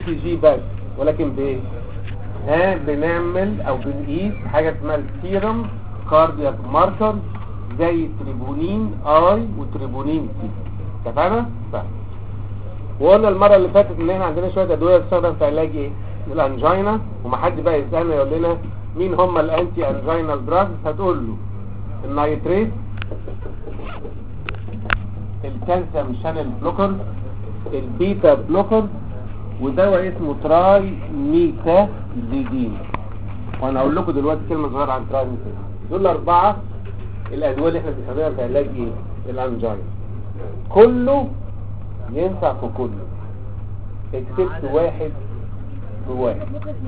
سي جي بس ولكن بايه ها بنعمل او بنقيس حاجه اسمها السيرم كاردياك ماركر زي التريبونين اي وتريبونين سي اتفقنا؟ طيب وقلنا المره اللي فاتت ان احنا عندنا شويه ادويه بتستخدم في علاج ايه الانجينا وما حد بقى يسالنا يقول لنا مين هم الانتي انجينال دراجز هتقول له النايتريت الكالسيوم شانل بلوكر البيتا بلوكر ودواء اسمه تراي ميتا زيدين وانا اقول لكم دلوقتي كلمه صغيره عن تراي ميتا دول الاربعه الادويه اللي احنا بنستخدمها في علاج ايه الانجينا كله ينفع في كله اكسبت واحد بواحد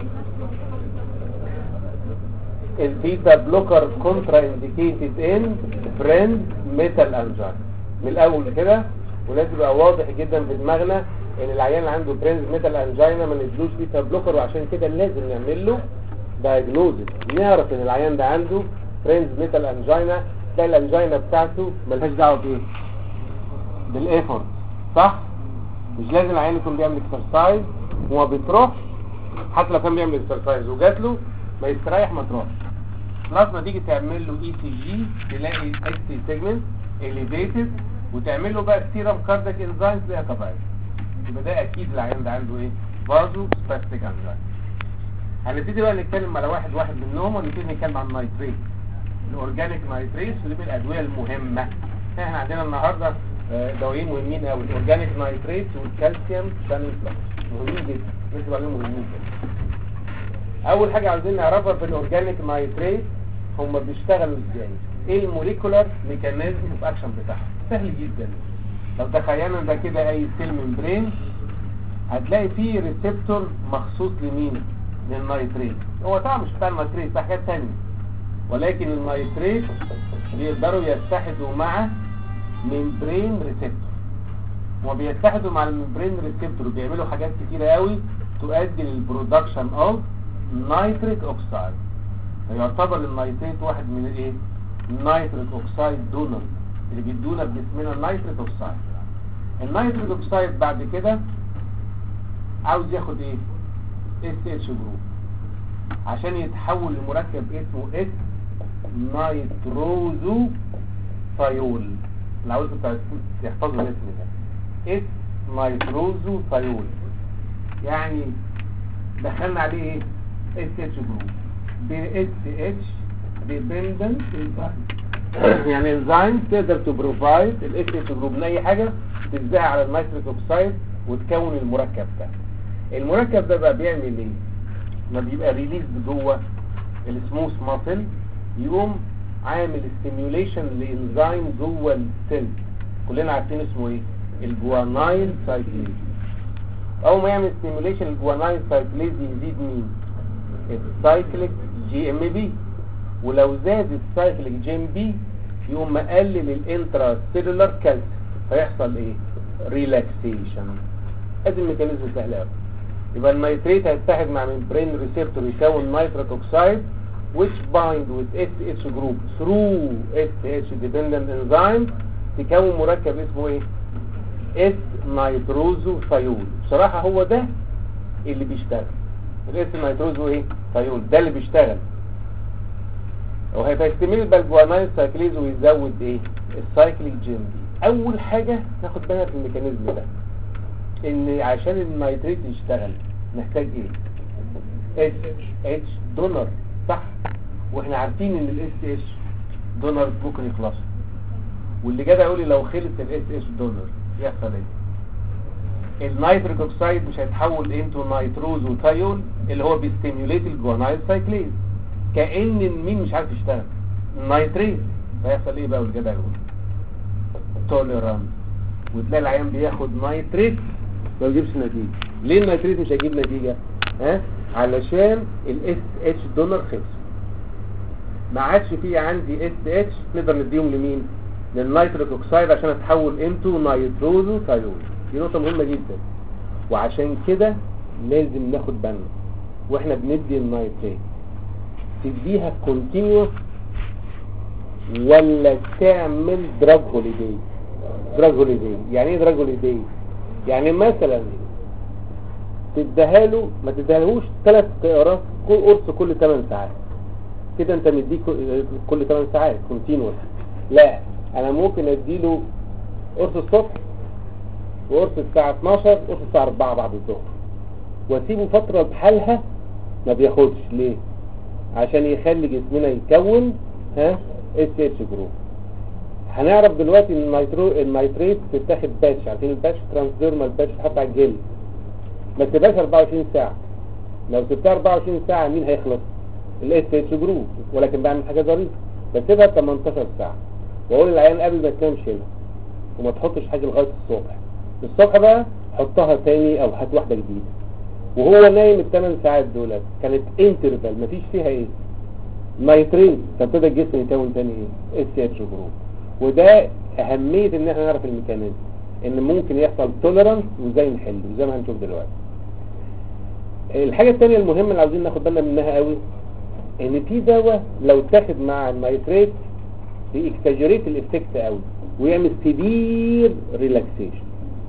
البيتا بلوكر كونترا انديكيتد ان فريند ميتال انجينا من الاول كده ولازم يبقى واضح جدا في دماغنا ان العيان اللي عنده برينز ميتال انجينا ما ندلوش بيتا بلوكر وعشان كده لازم نعمل له دايجنوزس نعرف ان العيان ده عنده برينز ميتال انجينا تلاقي الانجينا بتاعته ملهاش دعوه بايه بالايفورت صح مش لازم العيان يكون بيعمل اكسرسايز وما بتروحش حتى لو كان بيعمل اكسرسايز وجات له ما يستريح ما تروحش خلاص ما تيجي تعمل له اي سي جي تلاقي اكس تي سيجمنت اليفيتد وتعمل له بقى سيرم كاردياك انزايم تلاقيها طبيعيه يبقى ده اكيد العيان ده عنده ايه فازو سباستيك انزايم هنبتدي بقى نتكلم على واحد واحد منهم ونبتدي نتكلم عن النايتريت الاورجانيك نايتريت ودي من الادويه المهمه احنا عندنا النهارده آه، دوايين مهمين قوي الاورجانيك نايتريت والكالسيوم شانل بلوك مهمين جدا نكتب عليهم مهمين جدا اول حاجه عايزين نعرفها في الاورجانيك نايتريت هم بيشتغلوا ازاي ايه الموليكولار ميكانيزم اوف اكشن بتاعهم سهل جدا لو تخيلنا ده كده اي سيل ممبرين هتلاقي فيه ريسبتور مخصوص لمين للنايتريت هو طبعا مش بتاع النايتريت ده حاجات تانية ولكن النايتريت بيقدروا يتحدوا مع ممبرين ريسبتور وبيتحدوا مع الممبرين ريسبتور بيعملوا حاجات كتيرة قوي تؤدي للبرودكشن اوف نايتريك اوكسايد فيعتبر النايتريت واحد من الايه النايتريك اوكسايد دونر اللي بيدونا بجسمنا النايتريك اوكسايد النايتريك اوكسايد بعد كده عاوز ياخد ايه اس اتش جروب عشان يتحول لمركب اسمه اس نايتروزو ثايول اللي عاوزكم تحفظوا الاسم ده اس نايتروزو ثايول يعني دخلنا عليه ايه اس اتش جروب ب اس اتش ديبندنت يعني انزيم تقدر تبروفايد الاس اتش جروب من اي حاجه تلزقها على النيتريك اوكسايد وتكون المركب ده المركب ده بقى بيعمل ايه ما بيبقى ريليز جوه السموث ماسل يقوم عامل ستيميوليشن لانزيم جوه السيل كلنا عارفين اسمه ايه الجوانايل سايكليز اول ما يعمل ستيميوليشن الجوانايل سايكليز يزيد مين السايكليك جي ام بي ولو زاد السايكليك جي ام بي يقوم مقلل الانترا سيلولار كالسيوم فيحصل ايه ريلاكسيشن ادي الميكانيزم سهل قوي يبقى النيتريت هيتحد مع ممبرين ريسبتور يكون نيتريك اوكسايد which bind with SH group through SH dependent enzyme تكون مركب اسمه ايه اس نيتروزو ثايول بصراحة هو ده اللي بيشتغل الاس نيتروزو ايه ثايول ده اللي بيشتغل وهيستمر بالجوانايل سايكليز ويزود ايه السايكليك جين دي اول حاجة ناخد بالنا في الميكانيزم ده ان عشان النيتريت يشتغل محتاج ايه اس اتش دونر صح واحنا عارفين ان الاس اتش دونر ممكن يخلصوا واللي جدع يقول لي لو خلص الاس اتش دونر يحصل ايه النيتريك اوكسايد مش هيتحول انتو نيتروز وثايول اللي هو بيستيميوليت الجوانايل سايكليز كأن مين مش عارف يشتغل النيتريت فيحصل ايه بقى والجدع يقول توليرانس وتلاقي العيان بياخد نيتريت ما يجيبش نتيجة ليه النيتريت مش هيجيب نتيجة ها علشان الاس اتش دونر خلص ما عادش فيه عندي اس اتش نقدر نديهم لمين للنيتريك اوكسايد عشان اتحول انتو نيتروزو ثايول دي نقطة مهمة جدا وعشان كده لازم ناخد بالنا واحنا بندي النيتريت تديها كونتينيوس ولا تعمل دراج هوليداي دراج هوليداي يعني ايه دراج هوليداي يعني مثلا تديها له ما تديهالهوش ثلاث قراص كل قرص كل 8 ساعات كده انت مديك كل 8 ساعات كونتينوس لا انا ممكن اديله قرص الصبح وقرص الساعة 12 وقرص الساعة 4 بعد الظهر واسيبه فترة بحالها ما بياخدش ليه عشان يخلي جسمنا يكون ها اس اتش جروب هنعرف دلوقتي ان النيترو النيتريت بتتاخد باتش عارفين الباتش ترانسديرمال باتش بتتحط على الجلد ما تسيبهاش 24 ساعة لو سبتها 24 ساعة مين هيخلص الاس اتش جروب ولكن بعمل حاجة ظريفة بسيبها 18 ساعة واقول للعيان قبل ما تنام شيلها وما تحطش حاجة لغاية الصبح الصبح بقى حطها تاني او هات واحدة جديدة وهو نايم الثمان ساعات دولت كانت انترفال مفيش فيها ايه نايتريت فابتدى الجسم يكون تاني ايه اس اتش جروب وده اهمية ان احنا نعرف الميكانيزم ان ممكن يحصل توليرانس وازاي نحله زي ما هنشوف دلوقتي الحاجة التانية المهمة اللي عاوزين ناخد بالنا منها قوي ان في دواء لو اتاخد مع النايتريت بيكتاجريت الافكت قوي ويعمل سيفير ريلاكسيشن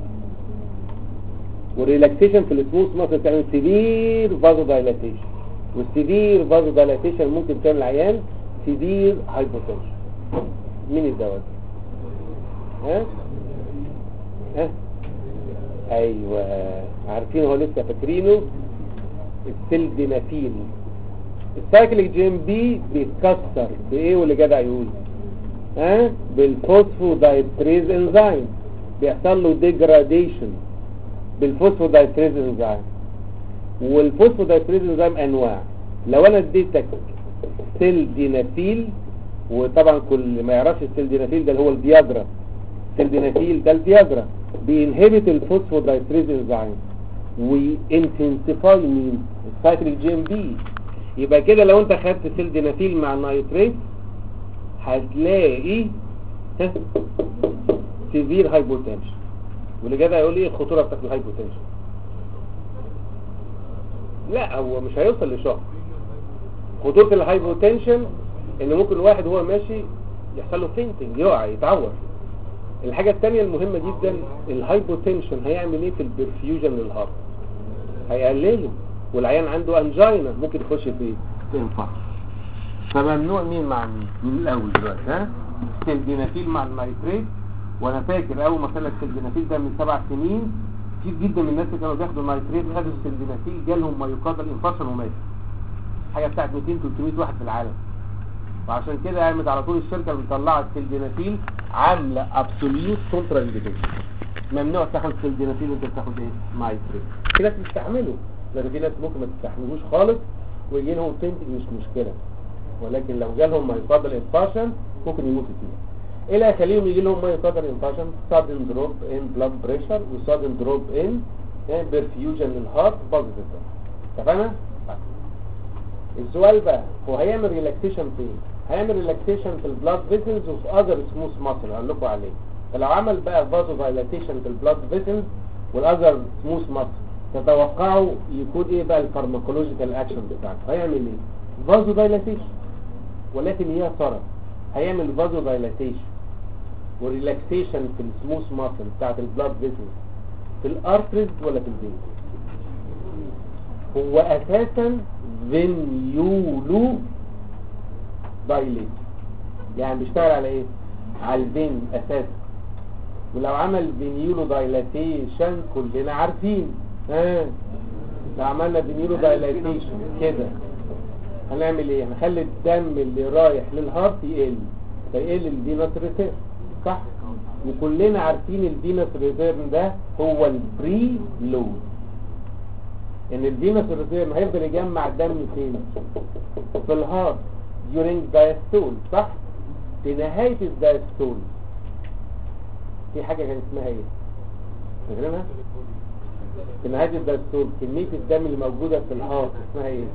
والريلاكسيشن في السموث ممكن تعمل سيفير فازو دايلاتيشن والسيفير فازو دايلاتيشن ممكن تعمل عيان سيفير هايبوتنشن مين الدواء ده؟ ها ها ايوه عارفين هو لسه فاكرينه السلدينافيل السايكليك جيم بي بيتكسر بايه واللي جدع يقول ها بالفوسفودايتريز انزيم بيحصل له ديجراديشن بالفوسفودايتريز انزيم والفوسفودايتريز انزيم انواع لو انا اديتك سلدينافيل وطبعا كل ما يعرفش السلدينافيل ده اللي هو الفياجرا السلدينافيل ده الفياجرا بينهبت الفوسفودايتريز انزيم وينتنسيفاي مين السايكليك جي ام بي يبقى كده لو انت خدت سلدينافيل مع النايتريت هتلاقي سيفير هايبوتنشن واللي جدع يقول ايه الخطوره بتاعت الهايبوتنشن لا هو مش هيوصل لشهر خطوره الهايبوتنشن ان ممكن واحد وهو ماشي يحصل له فينتنج يقع يتعور الحاجة التانية المهمة جدا الهايبوتنشن هيعمل ايه في البرفيوجن للهارت هيقلله والعيان عنده انجينا ممكن يخش في في انفاركت فممنوع مين مع مين من الاول دلوقتي ها السلدينافيل مع النايتريت وانا فاكر اول ما طلع السلدينافيل ده من سبع سنين كتير جدا من الناس اللي كانوا بياخدوا النايتريت خدوا السلدينافيل جالهم مايوكاردال انفاركشن ومات حاجه بتاعت 200 300 واحد في العالم وعشان كده قامت على طول الشركه اللي مطلعه السلدينافيل عامله ابسوليوت كونترا انديكيشن ممنوع تاخد سلدينافيل وانت بتاخد ايه نايتريت في ناس بتستحمله لكن في ناس ممكن ما تستحملوش خالص ويجي لهم فينتنج مش مشكله ولكن لو جالهم مايوكاردال انفاركشن ممكن يموتوا فيه ايه اللي هيخليهم يجي لهم مايوكاردال انفاركشن سادن دروب ان بلاد بريشر وسادن دروب ان برفيوجن للهارت بوزيتيف اتفقنا؟ السؤال بقى هو هيعمل ريلاكسيشن فين هيعمل ريلاكسيشن في البلاد فيسلز وفي اذر سموث ماسل هقول لكم عليه فلو عمل بقى فازو دايلاتيشن في البلاد فيسلز والاذر سموث ماسل تتوقعوا يكون ايه بقى الفارماكولوجيكال اكشن بتاعته هيعمل ايه فازو دايلاتيشن ولكن هي صرف هيعمل فازو دايلاتيشن وريلاكسيشن في السموث ماسل بتاعت البلاد فيسلز في الارتريز ولا في الفين هو اساسا فينيولو دايليت يعني بيشتغل على ايه على الفين اساسا ولو عمل فينيولو دايلاتيشن كلنا عارفين ها لو عملنا فينيولو دايلاتيشن كده هنعمل ايه هنخلي الدم اللي رايح للهارت يقل فيقل الفينس ريتيرن صح وكلنا عارفين الفينس ريتيرن ده هو البري لود ان الفينس ريتيرن هيفضل يجمع الدم فين في الهارت during diastole صح في نهاية الدايستول في حاجة كان اسمها ايه فاكرينها في نهاية الدايستول كمية الدم اللي موجودة في الهارت اسمها ايه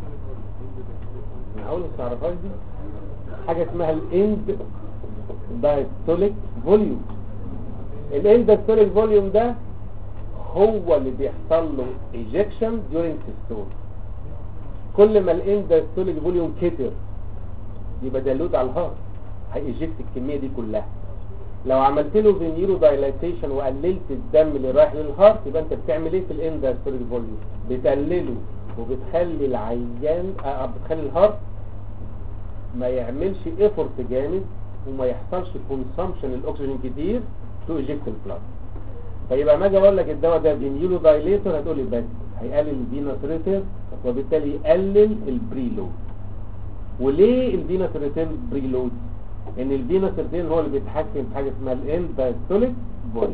معقول مش تعرفهاش دي حاجة اسمها الاند دايستوليك فوليوم الاند دايستوليك فوليوم ده هو اللي بيحصل له ejection during systole كل ما الاند دايستوليك فوليوم كتر يبقى ده لود على الهارت هيجكت الكمية دي كلها لو عملت له فينيرو دايلاتيشن وقللت الدم اللي رايح للهارت يبقى انت بتعمل ايه في الاندستريال فوليوم بتقلله وبتخلي العيان اه بتخلي الهارت ما يعملش ايفورت جامد وما يحصلش كونسامشن الاكسجين كتير تو ايجكت البلاد فيبقى ما اجي اقول لك الدواء ده فينيولو دايليتور هتقول لي بس هيقلل الفينوس ريتير وبالتالي يقلل البريلود وليه الفينوس ريتير بريلود ان الفينوس ريتير هو اللي بيتحكم في حاجه اسمها الاندايستوليك فوليوم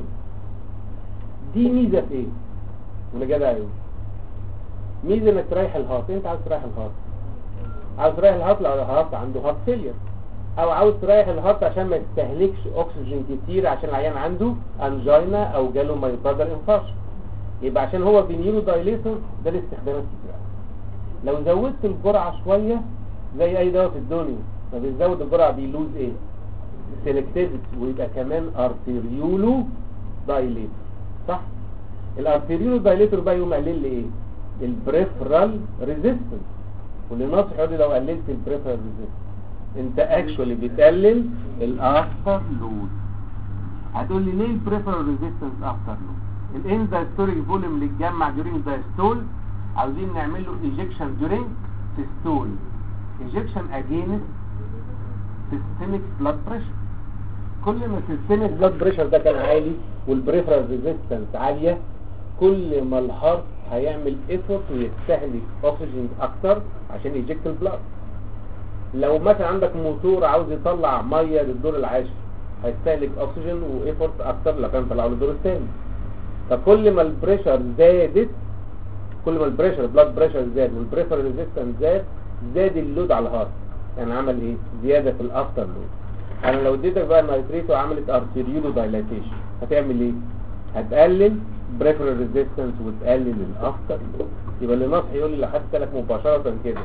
دي ميزه في ايه ولا جدع ايه ميزه انك تريح الهارت انت عاوز تريح الهارت عاوز تريح الهارت لو الهارت عنده هارت فيلير او عاوز تريح الهارت عشان ما يستهلكش اكسجين كتير عشان العيان عنده انجينا او جاله مايوكاردال انفاركشن يبقى عشان هو فينيرو دايليتور ده الاستخدامات كتير لو زودت الجرعه شويه زي اي دواء في الدنيا ما بيزود الجرعه بيلوز ايه سيلكتيفيتي ويبقى كمان ارتيريولو دايليتور صح الارتيريولو دايليتور بقى يقوم قليل لي ايه البريفرال ريزيستنس واللي ناصح يقول لي لو قللت البريفرال ريزيستنس انت اكشولي بتقلل الافتر لود هتقول لي ليه البريفرال ريزيستنس افتر لود الاندايستوريك فوليوم اللي اتجمع دورينج دايستول عاوزين نعمل له ايجكشن دورينج سيستول ايجكشن اجينست سيستميك بلاد بريشر كل ما السيستميك بلاد بريشر ده كان عالي والبريفرال ريزيستنس عاليه كل ما الهارت هيعمل ايفورت ويستهلك اكسجين اكتر عشان يجكت البلاد لو مثلا عندك موتور عاوز يطلع ميه للدور العاشر هيستهلك اكسجين وايفورت اكتر لو كان طلعه للدور الثاني فكل ما البريشر زادت كل ما البريشر بلاد بريشر زاد والبريفر ريزيستنس زاد زاد اللود على الهارت يعني عمل ايه زياده في الافتر لود انا لو اديتك بقى النيتريت وعملت ارتيريولو دايلاتيشن هتعمل ايه هتقلل بريفرال ريزيستنس وتقلل الافتر لود يبقى اللي نصح يقول لي لو حد سالك مباشره كده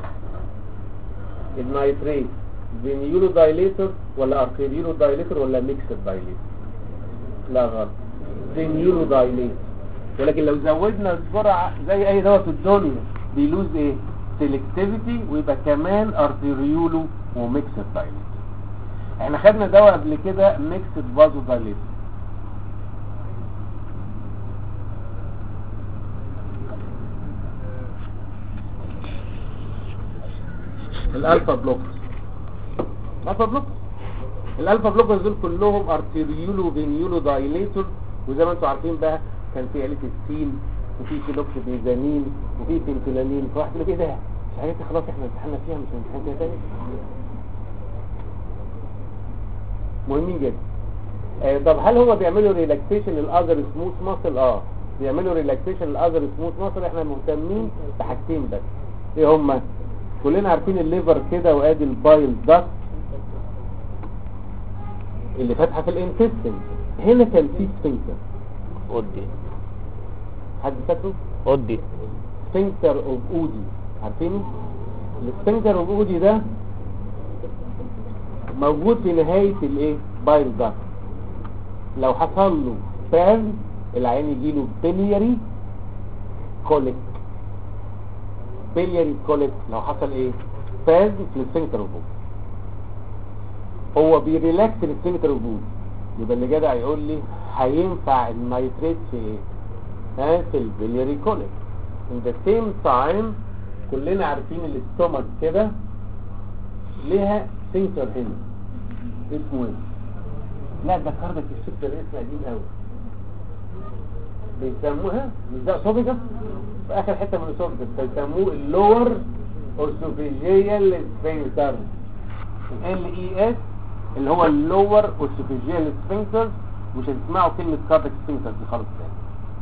النيتريت فينيولو دايليتور ولا ارتيريولو دايليتور ولا ميكسد دايليتور لا غلط فينيولو دايليتور ولكن لو زودنا الجرعه زي اي دواء في الدنيا بيلوز ايه سيلكتيفيتي ويبقى كمان ارتيريولو وميكسد دايليتور احنا خدنا دواء قبل كده ميكسد فازو دايليتور الالفا بلوكر الالفا بلوكر الالفا بلوكر دول كلهم ارتيريولو فينيولو دايليتور وزي ما انتم عارفين بقى كان في عيله السين وفي كيلوكسيديزامين وفي بنتولامين فواحد يقول ايه ده مش حاجات خلاص احنا امتحنا فيها مش هنمتحن فيها تاني مهمين جدا آه طب هل هو بيعملوا ريلاكسيشن للاذر سموث ماسل اه بيعملوا ريلاكسيشن للاذر سموث ماسل احنا مهتمين بحاجتين بس ايه هما كلنا عارفين الليفر كده وادي البايل داكت اللي فاتحه في الانتستين هنا كان في سفنكتر اودي حد فاكره اودي سفنكتر اوف اودي عارفينه السفنكتر اوف اودي ده موجود في نهاية الايه بايل داكت لو حصل له سبازم العين يجيله بلياري كوليك بلياري كوليك لو حصل ايه سبازم في السفنكتر اوف اودي هو بيريلاكس السفنكتر اوف اودي يبقى اللي جدع يقول لي هينفع النيتريت في ايه ها في البلياري كوليك in the same time كلنا عارفين الاستومك كده ليها سنتر هنا اسمه ايه لا ده كاردك السكر اسم قديم قوي بيسموها مش ده اسوفيجاس في اخر حته من الاسوفيجاس بيسموه اللور اوسوفيجيال سفنكتر ال اي اس اللي هو اللور اوسوفيجيال سفنكتر مش هتسمعوا كلمه كاردك سفنكتر دي خالص تاني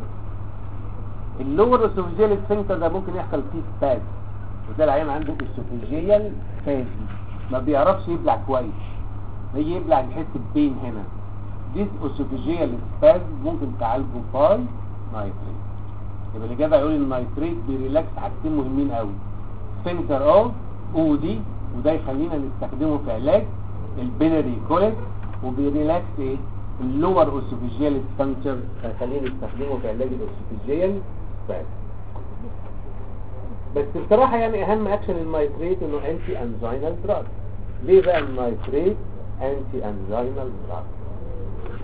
اللور اوسوفيجيال سفنكتر ده ممكن يحصل فيه سباز وده العيان عنده اوسوفيجيال فازي ما بيعرفش يبلع كويس يجي يبلع يحس ببين هنا ديس اوسوفيجيال سباز ممكن تعالجه باي نايتريت يبقى اللي جاب يقول النايتريت بيريلاكس حاجتين مهمين قوي سفنكتر اوف اودي وده يخلينا نستخدمه في علاج البيلاري كوليك وبيريلاكس ايه اللور اوسوفيجيال سفنكتر هيخلينا نستخدمه في علاج الاوسوفيجيال سباز بس بصراحة يعني اهم اكشن النايتريت انه انتي انزينال دراج ليه بقى النايتريت انتي انزينال دراج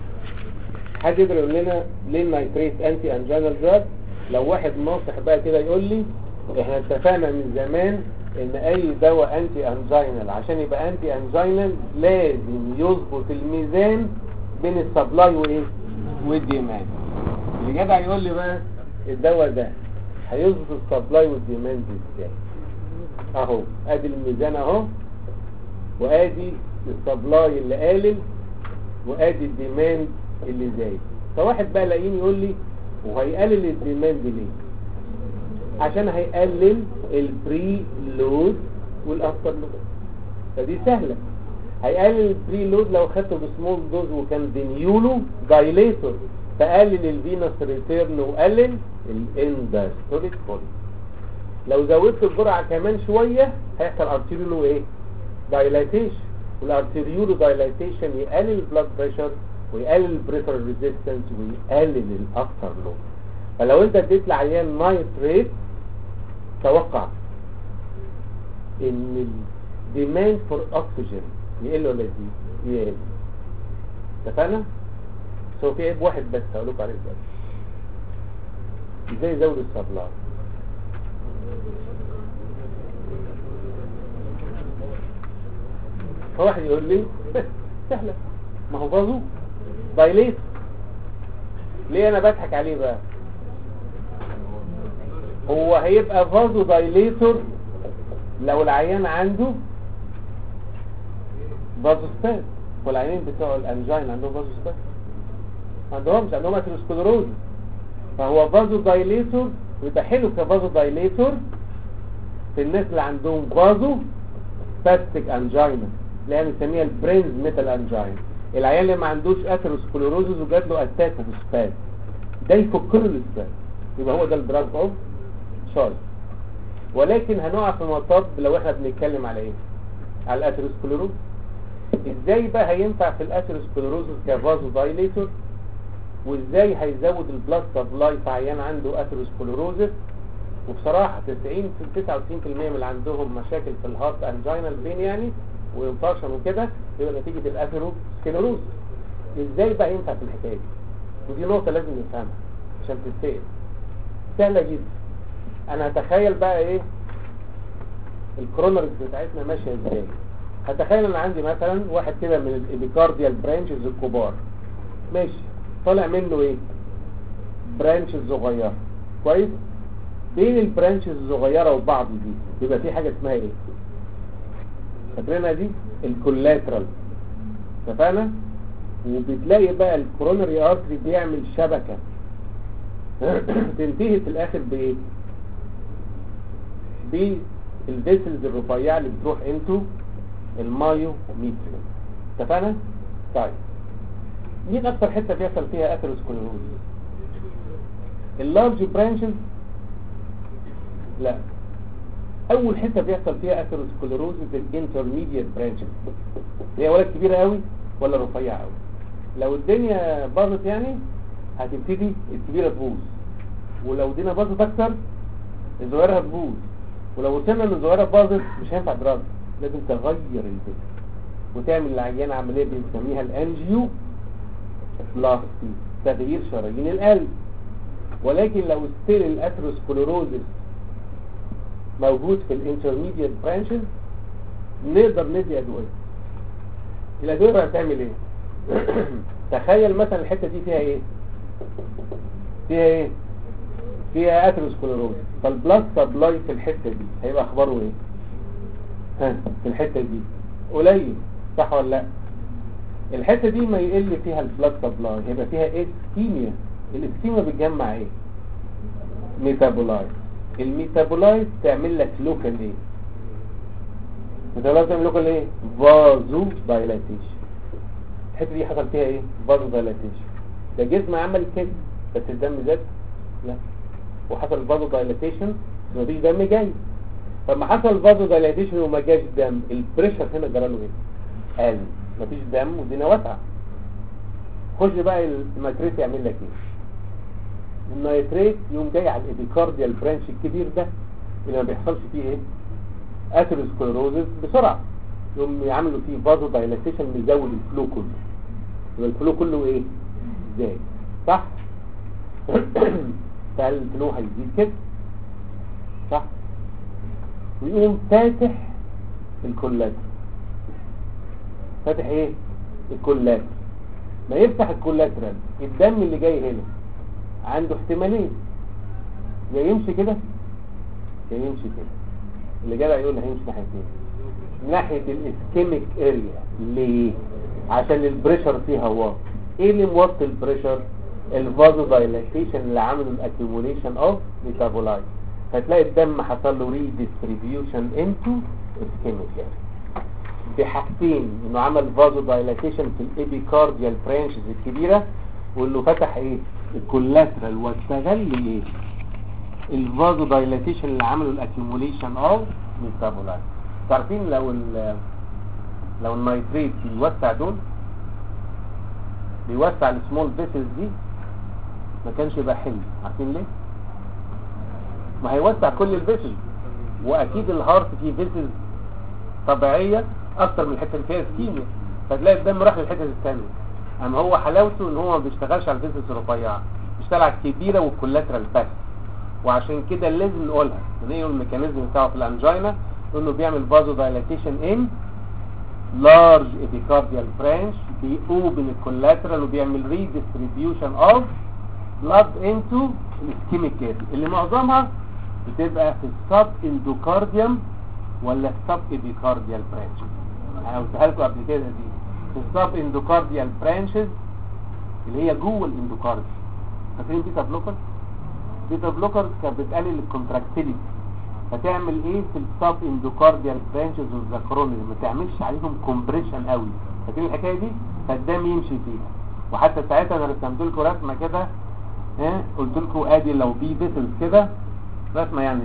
حد يقدر يقول لنا ليه النايتريت انتي انجينال دراج لو واحد ناصح بقى كده يقول لي احنا اتفقنا من زمان ان اي دواء انتي انجينال عشان يبقى انتي انجينال لازم يظبط الميزان بين السبلاي وايه والديماند اللي جدع يقول لي بقى الدواء ده هيظبط السبلاي والديماند ازاي اهو ادي الميزان اهو وادي السبلاي اللي قالل وادي الديماند اللي زايد فواحد بقى لاقيني يقول لي وهيقلل الديماند ليه عشان هيقلل البري لود والافتر لود فدي سهلة هيقلل البري لود لو خدته بسمول دوز وكان دينيولو دايليتور فقلل الفينوس ريتيرن وقلل الاندستوليك فولي لو زودت الجرعة كمان شوية هيحصل ارتيريولو ايه دايلاتيشن والارتيريولو دايلاتيشن يقلل البلاد بريشر ويقلل البريفر ريزيستنس ويقلل الافتر لود فلو انت اديت لعيان نايتريت توقع ان الديماند فور اوكسجين يقل ولا يزيد يقل اتفقنا سو في عيب واحد بس هقول لكم عليه دلوقتي ازاي يزود السبلاي فواحد يقول لي سهله ما هو بازو دايليت ليه انا بضحك عليه بقى هو هيبقى فازو دايليتور لو العيان عنده فازوستاز والعيانين بتوع الانجين عندهم فازوستاز ما عندهمش عندهم اتروسكلروز فهو فازو دايليتور ويبقى حلو كفازو دايليتور في الناس اللي عندهم فازو سباستيك انجينا اللي هي بنسميها البرينز ميتال انجين العيان اللي ما عندوش اثيروسكليروزز وجات له اتاك وبسباز ده يفك له الاسباز يبقى هو ده الدراج اوف شارج ولكن هنقع في مطب لو احنا بنتكلم على ايه على الاثيروسكليروز ازاي بقى هينفع في الاثيروسكليروزز كفازو دايليتور وازاي هيزود البلاد سبلاي في عيان عنده اثيروسكليروزز وبصراحة 90 99% من اللي عندهم مشاكل في الهارت انجينال بين يعني وانفارشن وكده يبقى نتيجة الاثيروسكليروز ازاي بقى ينفع في الحكاية دي ودي نقطة لازم نفهمها عشان تتسأل سهلة جدا انا هتخيل بقى ايه الكرونرز بتاعتنا ماشية ازاي هتخيل ان عندي مثلا واحد كده من الابيكارديال برانشز الكبار ماشي طالع منه ايه برانشز صغيرة كويس بين البرانشز الصغيرة وبعض دي يبقى في حاجة اسمها ايه فاكرينها دي الكولاترال اتفقنا وبتلاقي بقى الكورونري ارتري بيعمل شبكة تنتهي في الاخر بايه بالفيسلز الرفيعة اللي بتروح انتو المايو ميتريوم اتفقنا طيب دي اكتر حتة بيحصل فيها اثيروسكليروز اللارج برانشز لا اول حته بيحصل فيها اثيروسكليروزز الانترميديت برانشز هي ولا كبيره قوي ولا رفيعه قوي لو الدنيا باظت يعني هتبتدي الكبيره تبوظ ولو الدنيا باظت اكتر الصغيره هتبوظ ولو وصلنا ان الصغيره باظت مش هينفع دراسه لازم تغير البيت وتعمل للعيان عمليه بنسميها الانجيو بلاستي تغيير شرايين القلب ولكن لو ستيل الاثيروسكليروزز موجود في الانترميديت برانشز نقدر ندي ادويه الادويه بقى هتعمل ايه تخيل مثلا الحته دي فيها ايه فيها ايه فيها اثيروسكليروز فالبلاد سبلاي في الحته دي هيبقى اخباره ايه ها في الحته دي قليل صح ولا لا الحته دي ما يقل فيها البلاد سبلاي هيبقى فيها اسكيميا الاسكيميا بتجمع ايه ميتابولايت الميتابولايت تعمل لك لوكال ايه ميتابولايت تعمل لوكال ايه فازو دايلاتيشن الحته دي حصل فيها ايه فازو دايلاتيشن ده جسم عمل كده بس الدم زاد لا وحصل فازو دايلاتيشن مفيش دم جاي فلما حصل فازو دايلاتيشن وما جاش دم البريشر هنا جرى له ايه قل مفيش دم والدنيا واسعه خش بقى الماتريس يعمل لك ايه النيتريت يقوم جاي على الابيكارديال برانش الكبير ده اللي ما بيحصلش فيه ايه اثيروسكليروزس بسرعه يقوم يعملوا فيه فازو دايلاتيشن بيزود الفلو كله يبقى الفلو كله ايه ازاي صح فالفلو هيزيد كده صح ويقوم فاتح الكولات فاتح ايه الكولات ما يفتح الكولاترال الدم اللي جاي هنا عنده احتمالين يا يمشي كده يا يمشي كده اللي جاي هيقول هيمشي ناحيتين ناحية الاسكيميك اريا ليه عشان البريشر فيها واطي ايه اللي موطي البريشر الفازو دايلاتيشن اللي عمله الاكيوميليشن اوف ميتابولايت فتلاقي الدم حصل له ريديستريبيوشن انتو اسكيميك اريا بحاجتين انه عمل فازو دايلاتيشن في الابيكارديال برانشز الكبيرة وانه فتح ايه الكولاترال واستغل ايه الفازو دايلاتيشن اللي عمله الاكيوميليشن اوف ميتابولايت عارفين لو ال لو النيتريت بيوسع دول بيوسع السمول فيسلز دي ما كانش يبقى حلو عارفين ليه ما هيوسع كل الفيسلز واكيد الهارت فيه فيسلز طبيعية اكتر من الحته اللي فيها سكيميا فتلاقي الدم راح للحته الثانيه اما هو حلاوته ان هو ما بيشتغلش على الفيسلز الرفيعه بيشتغل على الكبيره والكولاترال بس وعشان كده لازم نقولها ان هي الميكانيزم بتاعه في الانجينا انه بيعمل فازو دايلاتيشن ان لارج ابيكارديال برانش بيوبن الكولاترال وبيعمل ريديستريبيوشن اوف بلاد انتو الاسكيميك اريا اللي معظمها بتبقى في السب اندوكارديوم ولا السب ابيكارديال برانشز انا قلتها لكم قبل كده دي في السب اندوكارديال برانشز اللي هي جوه الاندوكارديوم فاكرين بيتا بلوكر بيتا بلوكر كانت بتقلل الكونتراكتيليتي فتعمل ايه في السب اندوكارديال برانشز والزكروني ما تعملش عليهم كومبريشن قوي فاكرين الحكايه دي فالدم يمشي فيها وحتى ساعتها انا رسمت لكم رسمه كده ها قلت لكم ادي لو في فيسلز كده رسمه يعني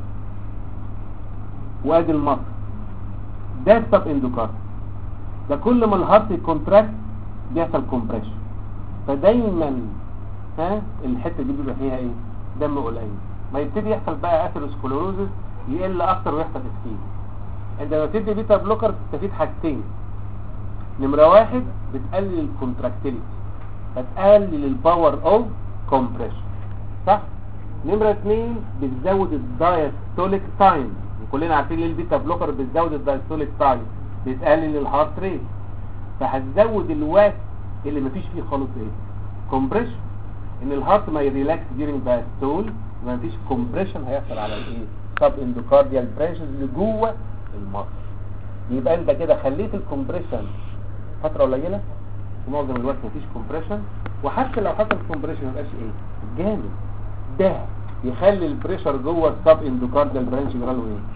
وادي المصر ده السب اندوكارد ده كل ما الهارت يكونتراكت بيحصل كومبريشن فدايما ها الحته دي بيبقى فيها ايه دم قليل ما يبتدي يحصل بقى اثيروسكلوروزس يقل اكتر ويحصل اسكيم عندما تدي بيتا بلوكر تستفيد حاجتين نمره واحد بتقلل الكونتراكتيليتي فتقلل الباور اوف كومبريشن صح نمره اثنين بتزود الدايستوليك تايم وكلنا عارفين ليه البيتا بلوكر بتزود الدايستوليك تايم بتقلل الهارت ريت فهتزود الوقت اللي مفيش فيه خالص ايه كومبريشن ان الهارت ما يريلاكس ديورنج دايستول ما فيش كومبريشن هيحصل على الايه سب اندوكارديال برانشز اللي جوه المصل يبقى انت كده خليت الكومبريشن فتره قليله ومعظم الوقت مفيش كومبريشن وحتى لو حصل كومبريشن ما يبقاش ايه جامد ده يخلي البريشر جوه السب اندوكارديال برانش يجرى له ايه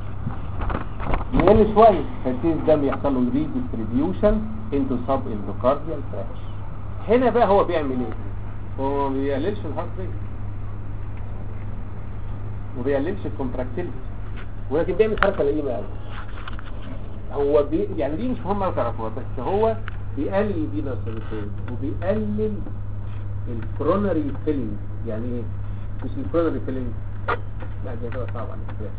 يقل شويه فيبتدي الدم يحصل له ريديستريبيوشن انتو سب اندوكارديال برانش هنا بقى هو بيعمل ايه هو ما بيقللش الهارت ريت وما بيقللش الكونتراكتيليتي ولكن بيعمل حركه لئيمه قوي هو بي يعني دي مش مهمه تعرفوها بس هو بيقلل الفينا سيرفيس وبيقلل الكرونري فيلينج يعني ايه مش الكرونري فيلينج لا دي هتبقى صعبه عليك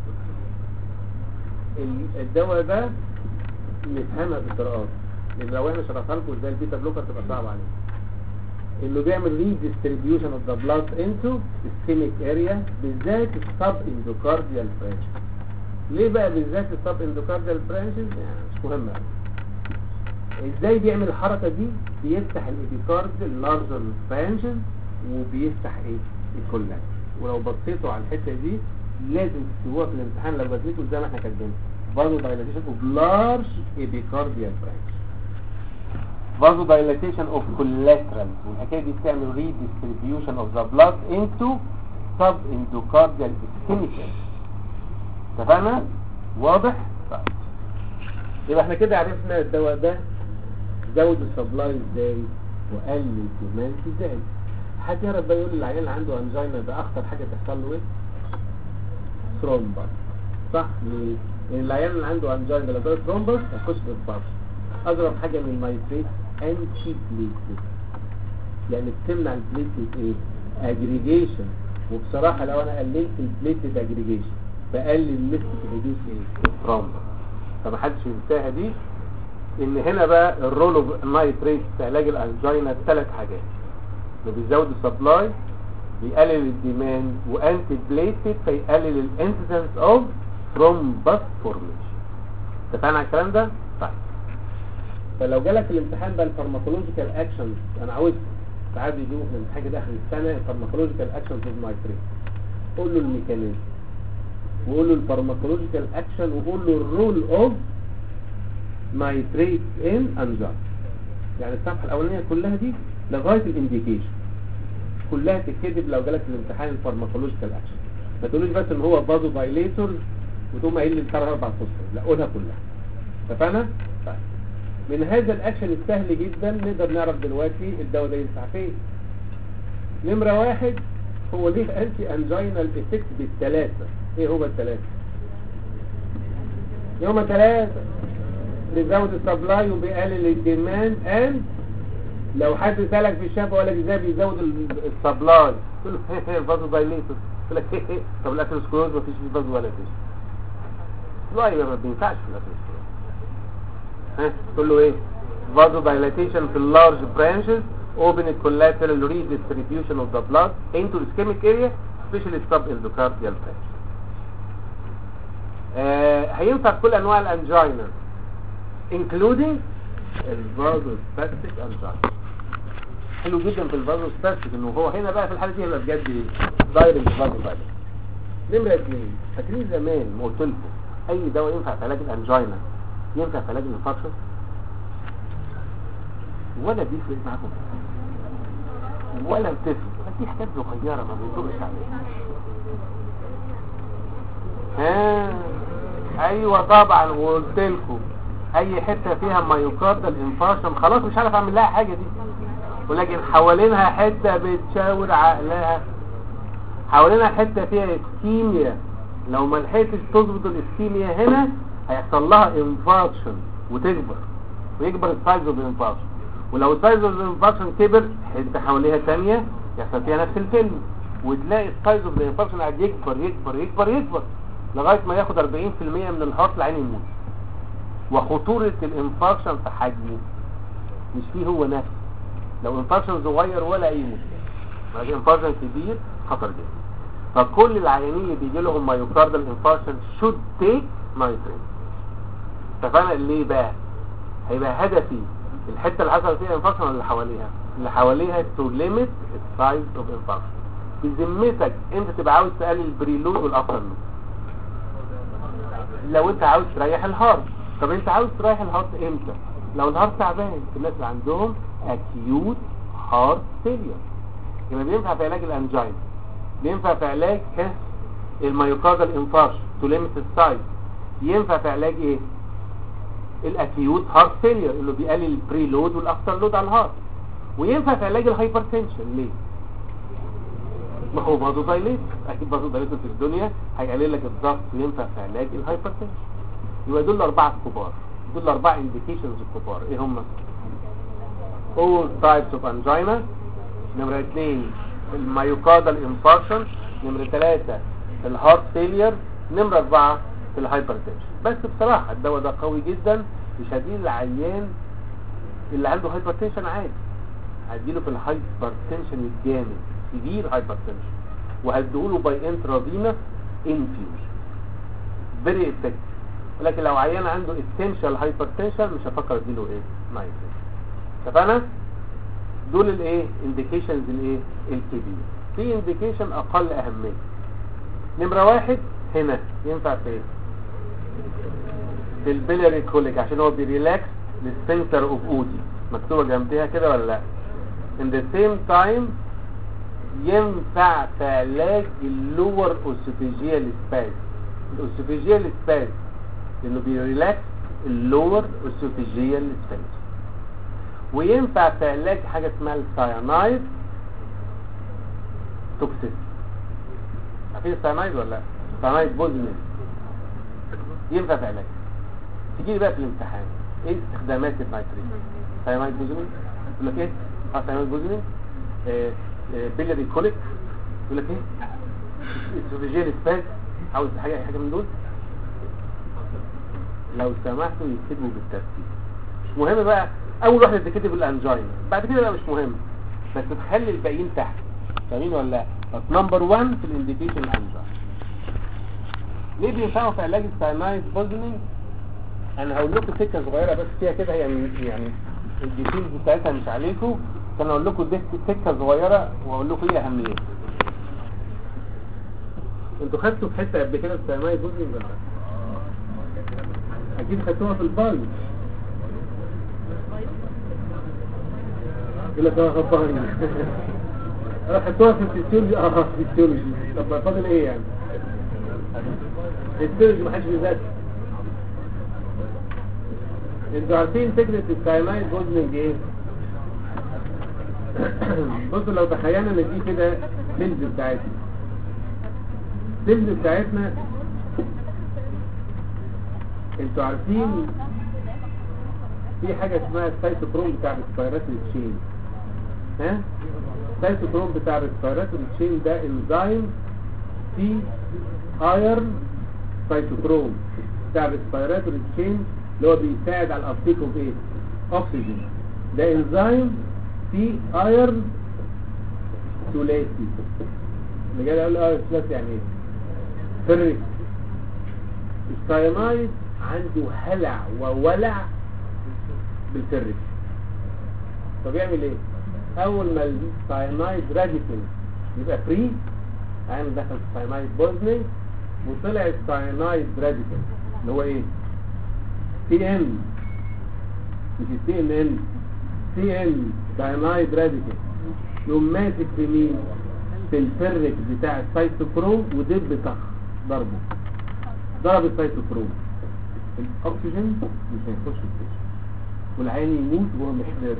الدواء ده نفهمها بالقراءات لان لو احنا شرحتها لكم ازاي البيتا بلوكر تبقى صعبه عليك انه بيعمل ريديستريبيوشن اوف ذا بلاد انتو اسكيميك اريا بالذات السب اندوكارديال برانش ليه بقى بالذات السب اندوكارديال برانشز يعني مش مهم ازاي بيعمل الحركه دي بيفتح الابيكارد اللارجر برانشز وبيفتح ايه الكولات ولو بصيتوا على الحته دي لازم تكتبوها في الامتحان لو بصيتوا زي ما احنا كاتبين فازو دايلاتيشن اوف لارج ابيكارديال برانش فازو دايلاتيشن اوف كولاترال والحكايه دي بتعمل ريديستريبيوشن اوف ذا بلاد انتو سب اندوكارديال اسكيميك اتفقنا واضح طيب يبقى احنا كده عرفنا الدواء ده زود السبلاي ازاي وقلل الكمال ازاي حد يعرف بقى يقول للعيال اللي عنده انجينا ده اخطر حاجه تحصل له ايه ثرومبس صح ليه لان العيال اللي عنده انجينا لو جاله ثرومبس هيخش في الفرش اضرب حاجه من النايتريت انتي بليتلت يعني بتمنع البليتلت ايه اجريجيشن وبصراحه لو انا قللت البليتلت اجريجيشن بقلل نسبه الريديوس ايه ثرومبس فمحدش ينساها دي ان هنا بقى الرول اوف نايتريت في علاج الانجينا ثلاث حاجات ده بيزود السبلاي بيقلل الديماند وانتي بليتد فيقلل الانسيدنس اوف ثرومبس فورميشن اتفقنا على الكلام ده طيب فلو جالك الامتحان بقى الفارماكولوجيكال اكشنز انا عاوز ساعات يجيبوا في الامتحان كده اخر السنه الفارماكولوجيكال اكشنز اوف مايتريت قول له الميكانيزم وقول له الفارماكولوجيكال اكشن وقول له الرول اوف نايتريت ان انجار يعني الصفحه الاولانيه كلها دي لغايه الانديكيشن كلها تتكتب لو جالك في الامتحان الفارماكولوجيكال اكشن ما تقولوش بس ان هو بازو دايليتور وتقوم قايل لي ثلاث اربع فصول لا قولها كلها اتفقنا؟ طيب من هذا الاكشن السهل جدا نقدر نعرف دلوقتي الدواء ده ينفع فين نمرة واحد هو ليه انتي انجينال افكت بالثلاثة ايه هو الثلاثة يوم ثلاثة بيزود السبلاي وبيقلل الديماند اند لو حد سألك في الشفا ولا ازاي بيزود السبلاي تقول له الفازو دايليتور يقول لك طب الاثيروسكلوز مفيش فيه فازو ولا فيش لا يبقى ما بينفعش في الاثيروسكلوز ها تقول له ايه فازو دايليتيشن في اللارج برانشز open collateral redistribution of the blood into the ischemic area especially subendocardial branch آه هينفع كل انواع الانجينا including الفازوسباستيك انجينا حلو جدا في الفازوسباستيك انه هو هنا بقى في الحاله دي هيبقى بجد ايه دايركت فازو نمره اثنين فاكرين زمان ما قلت لكم اي دواء ينفع في علاج الانجينا ينفع في علاج الانفكشن ولا بيفرق معاكم ولا بتفرق بس دي حاجات صغيره ما بيدورش عليها ها ايوه طبعا وقلت لكم اي حته فيها مايوكاردال انفارشن خلاص مش عارف اعمل لها حاجه دي ولكن حوالينها حته بتشاور عقلها حوالينها حته فيها اسكيميا لو ما لحقتش تظبط الاسكيميا هنا هيحصل لها انفارشن وتكبر ويكبر السايز اوف الانفارشن ولو السايز اوف الانفارشن كبر حته حواليها ثانيه يحصل فيها نفس الفيلم وتلاقي السايز اوف الانفارشن قاعد يكبر يكبر يكبر يكبر لغايه ما ياخد 40% من الهارت العين يموت وخطورة الانفاركشن في حجمه مش فيه هو نفسه لو انفاركشن صغير ولا اي مشكلة لكن انفاركشن كبير خطر جدا فكل العيانين اللي بيجي لهم مايوكاردال انفاركشن should take nitrate اتفقنا ليه بقى هيبقى هدفي الحتة اللي حصل فيها انفاركشن ولا اللي حواليها اللي حواليها to limit the size of infarction بذمتك انت تبقى عاوز تقلل البريلود والافتر لود لو انت عاوز تريح الهارت طب انت عاوز تريح الهارت امتى لو الهارت تعبان في الناس اللي عندهم acute heart failure يبقى بينفع في علاج الانجين بينفع في علاج ها الميوكاردال انفارش تو ليميت السايز ينفع في علاج ايه الاكيوت هارت فيلير اللي بيقلل البري لود والافتر لود على الهارت وينفع في علاج الهايبرتنشن ليه ما هو برضه دايليت اكيد برضه دايليت في الدنيا هيقلل لك الضغط وينفع في علاج الهايبرتنشن يبقى دول الاربعه الكبار دول الاربعه انديكيشنز الكبار ايه هم all types of angina نمرة اتنين الميوكاردال infarction نمرة تلاتة الهارت فيلير نمرة اربعة الهايبرتنشن بس بصراحة الدواء ده قوي جدا مش هديه العيان اللي عنده هايبرتنشن عادي هديله في الهايبرتنشن الجامد سيفير هايبرتنشن وهديهوله باي انترافينا انفيوجن فيري افكتيف لكن لو عيان عنده essential hypertension مش هفكر اديله ايه نايتريت اتفقنا دول الايه indications الايه الكبير في indication اقل اهميه نمرة واحد هنا ينفع في ايه في البيلاري كوليك عشان هو بيريلاكس للسنتر اوف اودي مكتوبة جنبيها كده ولا لا in the same time ينفع في علاج اللور اوسوفيجيال سباز الاوسوفيجيال سباز لانه بيريلاكس اللور اوسوفيجيال سباز وينفع في علاج حاجه اسمها الساينايد توكسيس عارفين الساينايد ولا لا ساينايد بوزمين ينفع في علاج تيجي لي بقى في الامتحان ايه استخدامات النيتريت ساينايد بوزمين يقول لك ايه اه ساينايد بوزمين آه آه بيلاري كوليك يقول لك ايه اسوفيجيال سباز عاوز حاجه حاجه من دول لو سمحتوا يكتبوا بالترتيب مش مهم بقى اول واحده تكتب الانجينا بعد كده بقى مش مهم بس تخلي الباقيين تحت فاهمين ولا لا بس نمبر 1 في الانديكيشن انجر ليه بينفعوا في علاج الساينايد بوزنينج انا هقول لكم سكه صغيره بس فيها كده يعني يعني الديتيلز بتاعتها مش عليكم فانا اقول لكم دي سكه صغيره واقول لكم ايه اهميتها انتوا خدتوا في حته قبل كده الساينايد بوزنينج ولا لا؟ اكيد خدتوها في البال يقول لك انا خبرني انا خدتوها في الفسيولوجي اه في الفسيولوجي طب فاضل ايه يعني الفسيولوجي ما حدش بيذاكر انتوا عارفين فكرة الساينايد بوزنينج ايه بصوا لو تخيلنا ان دي كده سيلز بتاعتنا السيلز بتاعتنا انتوا عارفين في حاجة اسمها السيتوكروم بتاع السبيراتوري تشين ها السيتوكروم بتاع السبيراتوري تشين ده انزيم في ايرن سيتوكروم بتاع الريسبيراتوري تشين اللي هو بيساعد على الابتيك اوف ايه اكسجين ده انزيم في ايرن ثلاثي اللي جاي يقول ايرن ثلاثي يعني ايه فرق الساينايد عنده هلع وولع بالفرق طب يعمل ايه اول ما الساينايد راديكال يبقى فري هيعمل دخل في الساينايد بوزنينج وطلع الساينايد راديكال اللي هو ايه سي ان مش سي ان ان سي ان ساينايد راديكال يقوم ماسك في مين في الفرق بتاع السيتوكروم ودب طخ ضربه ضرب السيتوكروم الاكسجين مش هيخش في الجسم والعين يموت وهو محمر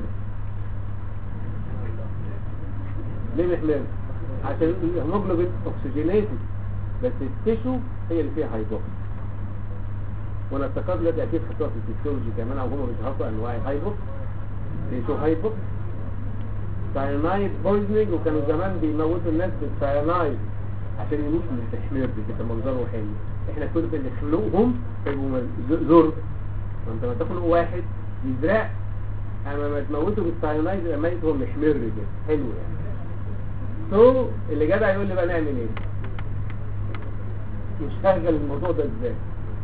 ليه محمر عشان الهيموجلوبين اوكسجينيتد بس التيشو هي اللي فيها هايبوكس وانا افتكرت دلوقتي اكيد خدتوها في الفسيولوجي كمان او هم بيشرحوا انواع الهايبوكس تيشو هايبوكس ساينايد بويزنينج وكانوا زمان بيموتوا الناس بالساينايد عشان يموتوا من التحمير دي كده منظره حلو احنا كل اللي نخلقهم يبقوا زر فانت ما تخلق واحد يزرع اما ما تموته بالساينايد يبقى ميت هو محمر كده حلو يعني سو اللي جدع يقول لي بقى نعمل ايه نشغل الموضوع ده ازاي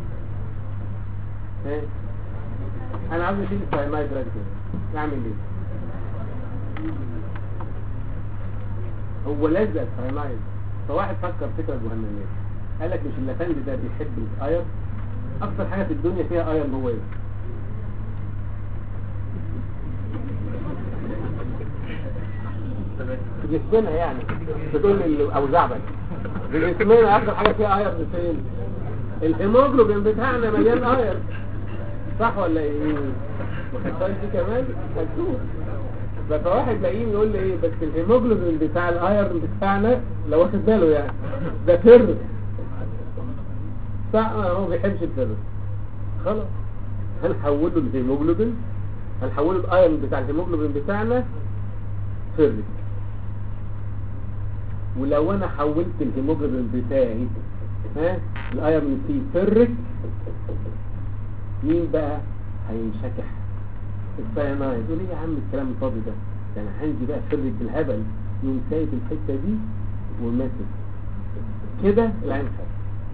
ها انا عاوز اشيل الساينايد ده كده اعمل ايه هو لازق الساينايد فواحد فكر فكره جهنميه قال لك مش اللافندي ده بيحب الاير اكتر حاجه في الدنيا فيها اير هو ايه في جسمنا يعني بتقول لي الاوزاع بس في جسمنا اكتر حاجه فيها اير فين الهيموجلوبين بتاعنا مليان اير صح ولا ايه وخدتها دي كمان هتشوف بس واحد لاقيه يقول لي ايه بس الهيموجلوبين بتاع الايرن بتاعنا لو واخد باله يعني ده فر صح هو ما بيحبش الفر خلاص هنحوله الهيموجلوبين هنحوله الايرن بتاع الهيموجلوبين بتاعنا فر ولو انا حولت الهيموجلوبين بتاعي ها الايرن فيه فرك مين بقى هينشكح الساينايد يقول ايه يا عم الكلام الفاضي ده ده انا عندي بقى فرق بالهبل يقوم سايب الحته دي وماسك كده العين خف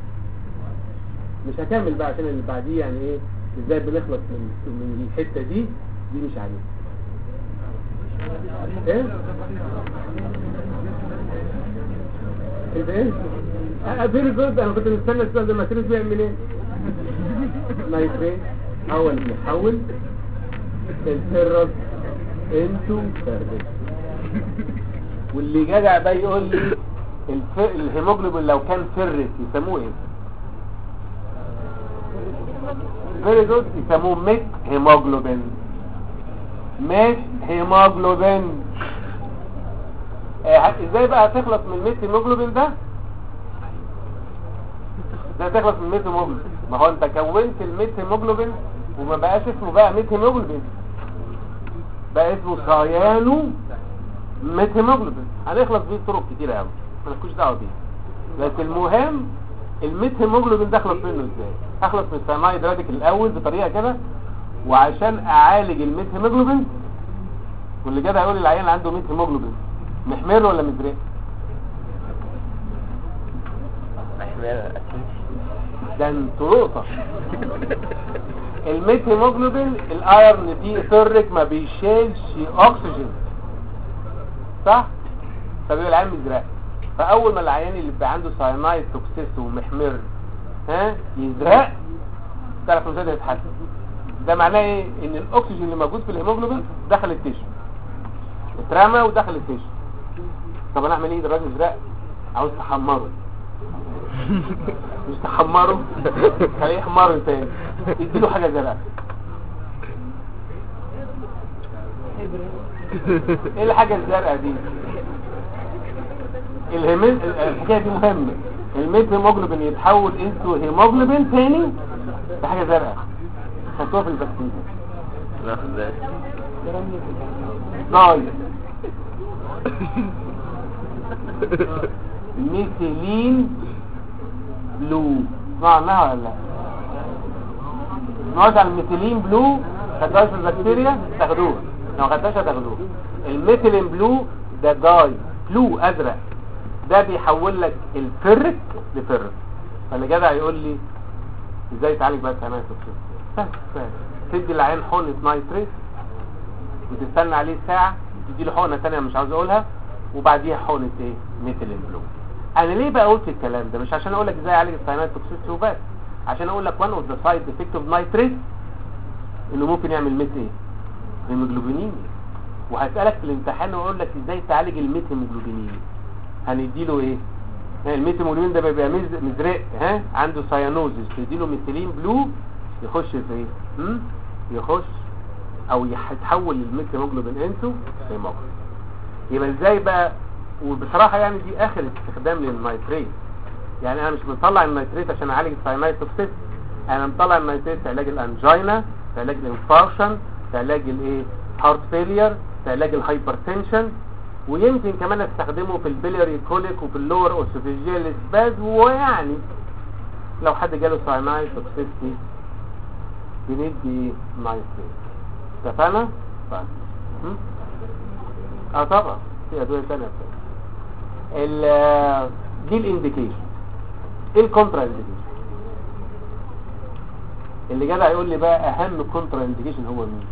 مش هكمل بقى عشان اللي بعديه يعني ايه ازاي بنخلص من من الحته دي دي مش عليه ايه ايه ده ايه اه فيري جود انا كنت مستنى السؤال ده ماتريس بيعمل ايه نايتريت اول نحول الفرس انتو فردس واللي جدع بقى يقول لي الف... الهيموجلوبين لو كان فرس يسموه ايه فيري جود يسموه ميت هيموجلوبين ميت هيموجلوبين اه ازاي بقى هتخلص من الميت هيموجلوبين ده ازاي تخلص من الميت هيموجلوبين ما هو انت كونت الميت هيموجلوبين وما بقاش اسمه بقى ميت هيموجلوبين بقى اسمه سايانو ميت هيموجلوبين هنخلص بيه طرق كتيرة قوي مالكوش دعوه بيه بس المهم الميت هيموجلوبين ده اخلص منه ازاي اخلص من الساينايد راديكال الاول بطريقه كده وعشان اعالج الميت هيموجلوبين واللي جدع يقول لي العيان اللي عنده ميت هيموجلوبين محمر ولا مزرق احنا اكيد ده انتوا نقطة الميت هيموجلوبين الايرن دي سرك ما بيشيلش اكسجين صح فبيبقى العيان مزرق فاول ما العيان اللي بيبقى عنده ساينايد توكسيس ومحمر ها يزرق تعرف ازاي ده يتحسن ده معناه ايه ان الاكسجين اللي موجود في الهيموجلوبين دخل التيشو اترمى ودخل التيشو طب انا اعمل ايه ده الراجل ازرق عاوز تحمره مش تحمره خليه يحمره تاني اديله حاجه زرقاء ايه الحاجه الزرقاء دي الهيمين الحكايه دي مهمه الميت هيموجلوبين يتحول انتو هيموجلوبين تاني بحاجه زرقاء خدتوها في الفاكسين لا خداش طيب ميثيلين بلو اسمعوا عنها ولا لا نقعد على الميثيلين بلو خدتهاش في البكتيريا تاخدوه لو ما خدتهاش هتاخدوه الميثيلين بلو ده داي بلو ازرق ده بيحول لك الفرك لفرك فاللي جدع يقول لي ازاي تعالج بقى السماء سهل سهل تدي العين حقنه نايتريت وتستنى عليه ساعة تدي له حقنة تانية مش عاوز اقولها وبعديها حقنة ايه ميثيلين بلو انا ليه بقى قلت الكلام ده مش عشان اقول لك ازاي اعالج الساينات توكسيستي وبس عشان اقول لك وان اوف ذا سايد افكت اوف نايتريت انه ممكن يعمل ميث ايه هيموجلوبينيميا وهسألك في الامتحان واقول لك ازاي تعالج الميث هيموجلوبينيميا هنديله ايه ها، الميث هيموجلوبين ده بيبقى مز- مزرق ها عنده سايانوزيس تديله ميثيلين بلو يخش في ايه هم؟ يخش او يح- يتحول الميث هيموجلوبين انتو هيموجلوبين يبقى ازاي بقى وبصراحة يعني دي اخر استخدام للنايتريت يعني انا مش مطلع النايتريت عشان اعالج الساينايد توكسيس انا مطلع النايتريت في علاج الانجينا في علاج الانفارشن في علاج الايه هارت فيلير في علاج الهايبرتنشن ويمكن كمان استخدمه في البيلياري كوليك وفي اللور اوسوفيجيال سباز ويعني لو حد جاله ساينايد توكسيستي بندي نايتريت اتفقنا؟ طيب هم؟ اه طبعا في ادويه ثانيه ال دي الانديكيشن ايه الكونترا انديكيشن اللي جدع يقول لي بقى اهم كونترا انديكيشن هو مين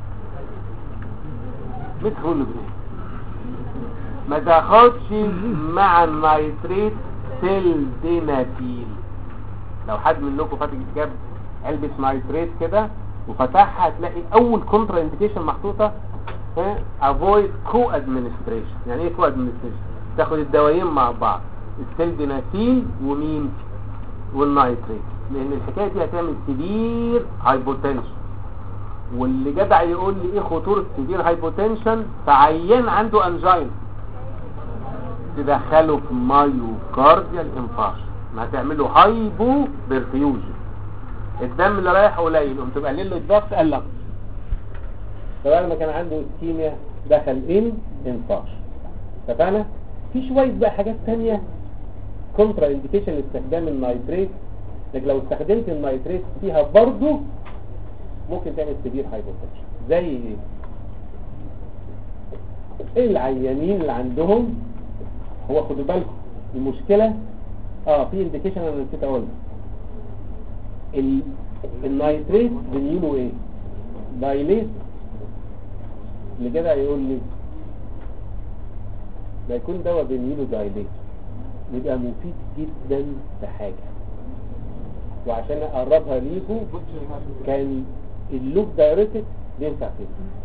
مثل ما تاخدش مع النايتريت سيلدينافيل لو حد منكم فاتح جاب علبة نايتريت كده وفتحها هتلاقي اول كونترا انديكيشن محطوطة ها افويد كو ادمنستريشن يعني ايه كو ادمنستريشن تاخد الدوايين مع بعض السيلدينافيل ومين والنايتريت لان الحكايه دي هتعمل سيفير هايبوتنشن واللي جدع يقول لي ايه خطوره سيفير هايبوتنشن فعيان عنده انجين تدخله في مايوكارديال انفارشن ما هتعمله هايبو برفيوجن الدم اللي رايح قليل قمت تقلل له الضغط قال لك سواء ما كان عنده اسكيميا دخل ان انفارشن اتفقنا في شويه بقى حاجات تانية كونترا انديكيشن لاستخدام النايتريت لكن لو استخدمت النايتريت فيها برضو ممكن تعمل سبير هايبوتنشن زي ايه العيانين اللي عندهم هو خدوا بالكم المشكلة اه في انديكيشن انا نسيت اقولها ال- النايتريت بنيوله ايه دايليت اللي كده يقول لي ده يكون دواء بنيوله دايليت يبقى مفيد جدا في حاجة وعشان اقربها ليكم كان اللوب دايوريتك بينفع كده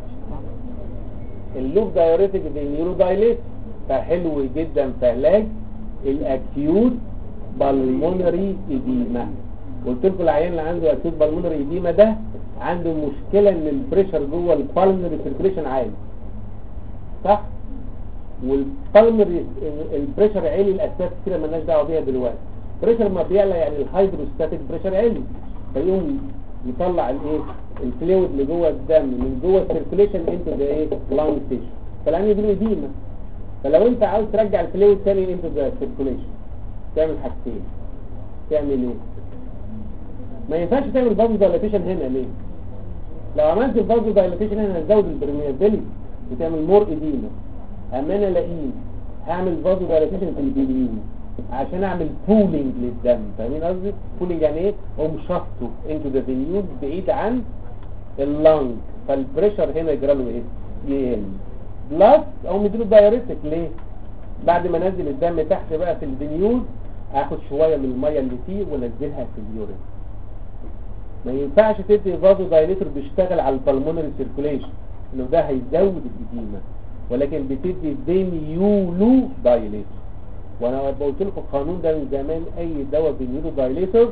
اللوب دايوريتك بنيورو دايليت فحلو جدا في علاج الاكيوت بالمونري اديما قلت لكم العيان اللي عنده اكيوت بالمونري اديما ده عنده مشكله ان البريشر جوه البالمونري سيركيليشن عالي صح والبالمونري البريشر عالي الاسباب كتير مالناش دعوه بيها دلوقتي بريشر ما بيعلى يعني الهيدروستاتيك بريشر عالي فيقوم يطلع الايه الفلويد اللي جوه الدم من جوه السيركيليشن انتو ذا ايه لانج تيشو فالعين يجيله اديمه فلو انت عاوز ترجع الفلويد تاني انتو ذا سيركيليشن تعمل حاجتين تعمل ايه ما ينفعش تعمل بازو دايلاتيشن هنا ليه لو عملت البازو دايلاتيشن هنا هتزود البرميابيليتي بتعمل مور اديما اما انا الاقيه هعمل فازو دايلاتيشن في الفينيول عشان اعمل بولينج للدم فاهمين قصدي بولينج يعني ايه اقوم شفطه انتو ذا فينيول بعيد عن اللنج فالبريشر هنا يجرى له ايه يقل بلس او مديله دايريتك ليه بعد ما انزل الدم تحت بقى في الفينيول اخد شويه من الميه اللي فيه وانزلها في اليورين ما ينفعش تدي فازو دايليتر بيشتغل على البلمونري سيركوليشن انه ده هيزود الاديمه ولكن بتدي ديميولو دايليتر وانا قلت لكم القانون ده من زمان اي دواء بنيولو دايليتر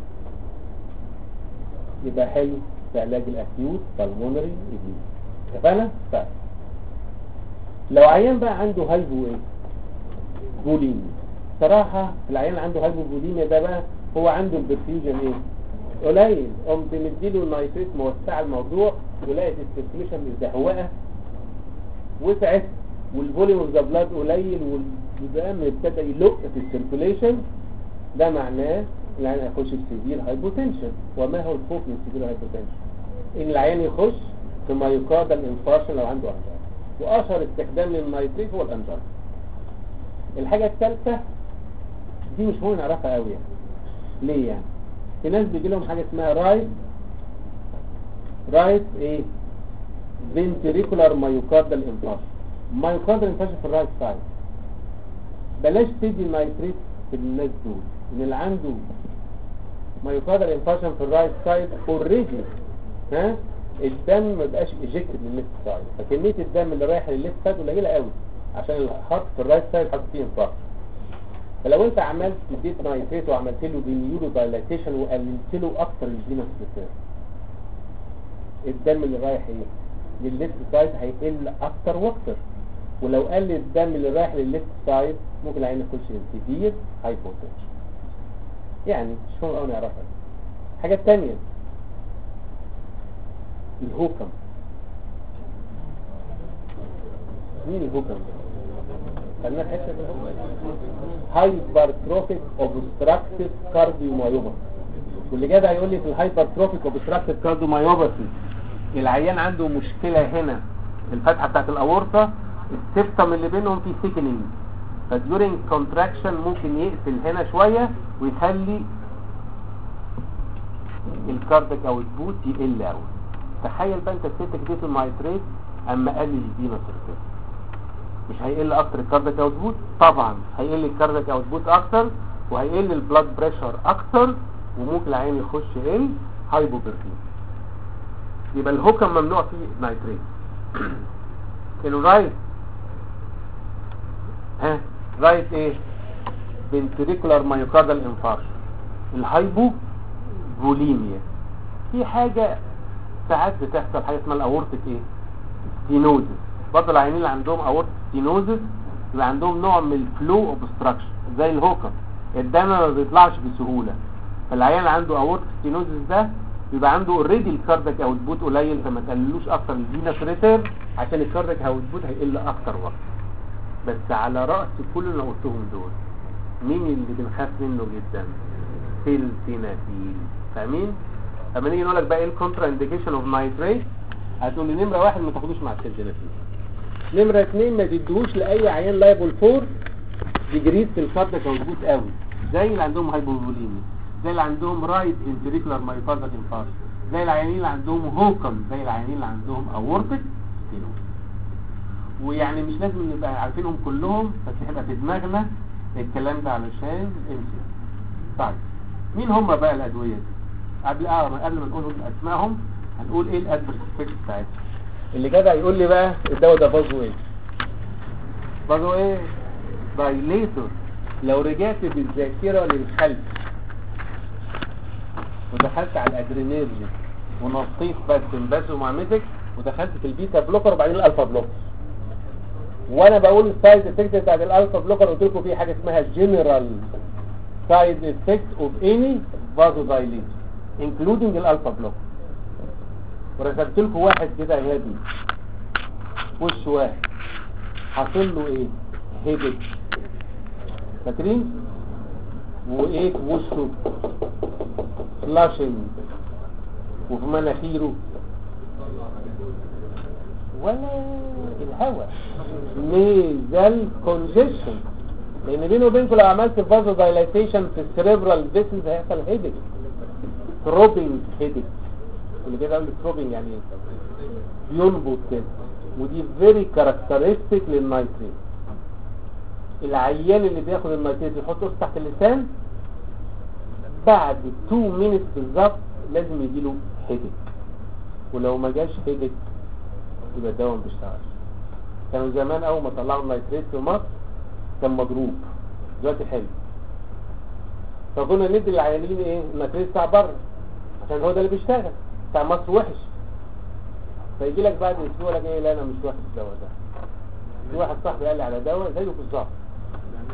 يبقى حلو في علاج الاكيوت بالمونري اديمه اتفقنا؟ طيب لو عيان بقى عنده هايبو ايه بوليميا صراحة العيان اللي عنده هايبو بوليميا ده بقى هو عنده البرفيوجن ايه قليل قمت مديله النايتريت موسعه الموضوع ولقيت السيركيليشن مزهوقه وسعت والفوليوم اوف ذا بلاد قليل والدم ابتدى يلق في السيركيليشن ده معناه العيان هيخش في سيفير هايبوتنشن وما هو الخوف من سيفير هايبوتنشن ان العيان يخش في مايوكاردال انفارشن لو عنده انجار واشهر استخدام للنايتريت هو الانجار الحاجه الثالثه دي مش مهم نعرفها قوي يعني ليه يعني في ناس بيجي لهم حاجه اسمها رايت رايت ايه فنتريكولار مايوكاردال انفارشن مايوكاردال انفارشن في الرايت سايد بلاش تدي نايتريت في الناس دول ان اللي عنده مايوكاردال انفارشن في الرايت سايد اوريدي ها الدم ما بقاش ايجكتد من الليفت سايد فكميه الدم اللي رايح للليفت سايد قليله قوي عشان الخط في الرايت سايد حاطط فيه انفارشن فلو انت عملت اديت نايتريت وعملت له بنيولو دايلاتيشن وقللت له اكتر الفينوس بريفير الدم اللي رايح ايه للليفت سايد هيقل اكتر واكتر ولو قل الدم اللي رايح للليفت سايد ممكن العين يخش سيفير هايبوتنشن يعني مش مهم قوي نعرفها الحاجه الثانيه الهوكم مين الهوكم خلينا في حته الهوكم هايبرتروفيك اوبستراكتيف كارديومايوباثي واللي جاي هيقول لي في الهايبرتروفيك اوبستراكتيف كارديومايوباثي العيان عنده مشكله هنا الفتحه بتاعت الاورطه السيبتم اللي بينهم في سيكنينج فديورنج كونتراكشن ممكن يقفل هنا شويه ويخلي الكاردك او البوت يقل قوي تخيل بقى انت اديتك ديت النايتريت اما قلل الدينا سيركل مش هيقل اكتر الكاردك اوتبوت طبعا هيقل الكاردك اوتبوت اكتر وهيقل البلاد بريشر اكتر وممكن العين يخش ال هايبوبرفين يبقى الهوكم ممنوع فيه نايتريت الرايت ها رايت ايه فنتريكولار مايوكاردال انفارشن الهايبو بوليميا في حاجه ساعات بتحصل حاجه اسمها الاورتيك ايه ستينوزس برضه العيانين اللي عندهم اورتيك ستينوزس يبقى عندهم نوع من الفلو اوبستراكشن زي الهوكم الدم ما بيطلعش بسهوله فالعيان اللي عنده اورتيك ستينوزس ده يبقى عنده اوريدي الكاردك اوتبوت قليل فما تقللوش اكتر الفينس ريتير عشان الكاردك اوتبوت هيقل اكتر وقت بس على راس كل اللي قلتهم دول مين اللي بنخاف منه جدا سيلسينافيل فاهمين لما نيجي نقول لك بقى ايه الكونترا انديكيشن اوف نايتريت هتقول لي نمره واحد ما تاخدوش مع السيلسينافيل نمره اثنين ما تدوش لاي عيان لايبل فور ديجريز في الكاردك اوتبوت قوي زي اللي عندهم هايبوفوليميا زي اللي عندهم رايت انتريكولار مايوكاردال انفاركت زي العيانين اللي عندهم هوكم زي العيانين اللي عندهم اورتيك ستينوز ويعني مش لازم نبقى عارفينهم كلهم بس هيبقى في دماغنا الكلام ده علشان امشي طيب مين هم بقى الادويه دي قبل اه قبل ما نقول اسمائهم هنقول ايه الادفيرس افكت بتاعتها اللي جدع يقول لي بقى الدواء ده فازو ايه فازو ايه دايليتور لو رجعت بالذاكره للخلف ودخلت على الادرينيرجين ونطيت بس بس ومعمتك ودخلت في البيتا بلوكر وبعدين الالفا بلوكر وانا بقول السايد افكت بتاعت الالفا بلوكر قلت لكم في حاجه اسمها جنرال سايد افكت اوف اني فازو دايليتور انكلودنج الالفا بلوكر ورسمت لكم واحد كده هادي وش واحد حاصل له ايه هيدد فاكرين وايه في وشه فلاشنج وفي مناخيره ولا الهواء نيزل كونجيشن لان بيني وبينكم لو عملت فازو دايلاتيشن في السريبرال فيسلز هيحصل هيدك ثروبنج هيدك اللي كده قال ثروبنج يعني ايه بينبض كده ودي فيري كاركترستيك للنايتريت العيان اللي بياخد النايتريت يحط ايده تحت اللسان بعد 2 مينتس بالظبط لازم يجيله هيدك ولو ما جاش هيدك يبقى الدواء ما بيشتغلش كانوا زمان اول ما طلعوا النايتريت في مصر كان مضروب دلوقتي حلو فكنا ندي للعيانين ايه النايتريت بتاع بره عشان هو ده اللي بيشتغل بتاع مصر وحش فيجي لك بعد اسبوع لك ايه لا انا مش واخد الدواء ده في واحد صاحبي قال لي على دواء زيه بالظبط